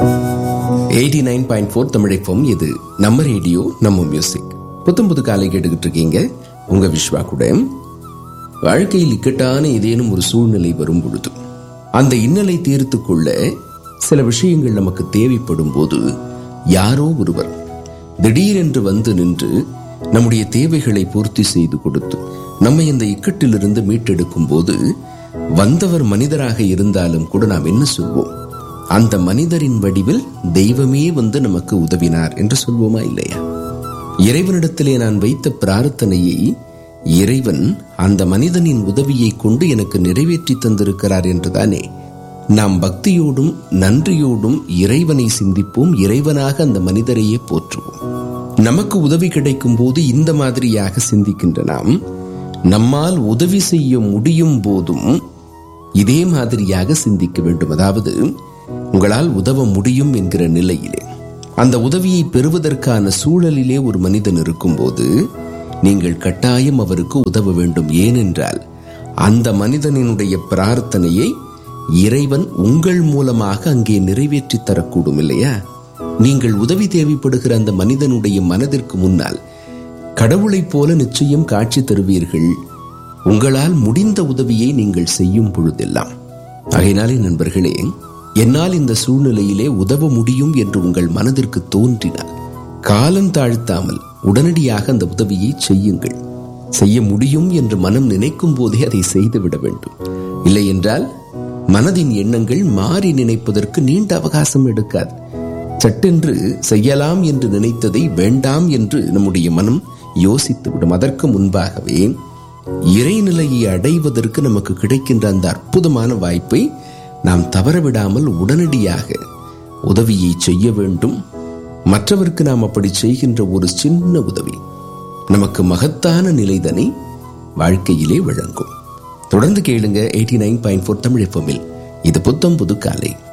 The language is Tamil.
எயிட்டி நைன் பாயிண்ட் ஃபோர் தமிழைப்போம் இது நம்ம ரேடியோ நம்ம மியூசிக் புத்தம் புது காலை கேட்டுக்கிட்டு இருக்கீங்க உங்க விஸ்வா கூட வாழ்க்கையில் இக்கட்டான ஏதேனும் ஒரு சூழ்நிலை வரும் பொழுது அந்த இன்னலை தீர்த்து கொள்ள சில விஷயங்கள் நமக்கு தேவைப்படும் போது யாரோ ஒருவர் திடீரென்று வந்து நின்று நம்முடைய தேவைகளை பூர்த்தி செய்து கொடுத்து நம்மை இந்த இக்கட்டிலிருந்து மீட்டெடுக்கும் போது வந்தவர் மனிதராக இருந்தாலும் கூட நாம் என்ன சொல்வோம் அந்த மனிதரின் வடிவில் தெய்வமே வந்து நமக்கு உதவினார் என்று சொல்வோமா இல்லையா இறைவனிடத்திலே நான் வைத்த பிரார்த்தனையை இறைவன் அந்த மனிதனின் உதவியை கொண்டு எனக்கு நிறைவேற்றி தந்திருக்கிறார் என்றுதானே நாம் பக்தியோடும் நன்றியோடும் இறைவனை சிந்திப்போம் இறைவனாக அந்த மனிதரையே போற்றுவோம் நமக்கு உதவி கிடைக்கும் போது இந்த மாதிரியாக சிந்திக்கின்ற நாம் நம்மால் உதவி செய்ய முடியும் போதும் இதே மாதிரியாக சிந்திக்க வேண்டும் அதாவது உங்களால் உதவ முடியும் என்கிற நிலையிலே அந்த உதவியை பெறுவதற்கான சூழலிலே ஒரு மனிதன் இருக்கும்போது நீங்கள் கட்டாயம் அவருக்கு உதவ வேண்டும் ஏனென்றால் அந்த மனிதனினுடைய பிரார்த்தனையை இறைவன் உங்கள் மூலமாக அங்கே நிறைவேற்றி தரக்கூடும் இல்லையா நீங்கள் உதவி தேவைப்படுகிற அந்த மனிதனுடைய மனதிற்கு முன்னால் கடவுளைப் போல நிச்சயம் காட்சி தருவீர்கள் உங்களால் முடிந்த உதவியை நீங்கள் செய்யும் பொழுதெல்லாம் ஆகையினாலே நண்பர்களே என்னால் இந்த சூழ்நிலையிலே உதவ முடியும் என்று உங்கள் மனதிற்கு தோன்றினால் காலம் தாழ்த்தாமல் உடனடியாக அந்த உதவியை செய்யுங்கள் செய்ய முடியும் என்று மனம் நினைக்கும் போதே அதை செய்துவிட வேண்டும் இல்லை என்றால் மனதின் எண்ணங்கள் மாறி நினைப்பதற்கு நீண்ட அவகாசம் எடுக்காது சட்டென்று செய்யலாம் என்று நினைத்ததை வேண்டாம் என்று நம்முடைய மனம் யோசித்து விடும் அதற்கு முன்பாகவே இறைநிலையை அடைவதற்கு நமக்கு கிடைக்கின்ற அந்த அற்புதமான வாய்ப்பை நாம் தவறவிடாமல் உடனடியாக உதவியை செய்ய வேண்டும் மற்றவருக்கு நாம் அப்படி செய்கின்ற ஒரு சின்ன உதவி நமக்கு மகத்தான நிலைதனை வாழ்க்கையிலே வழங்கும் தொடர்ந்து கேளுங்க eighty nine point four Tamil எஃப்எம்மில் இது புத்தம் புது காலை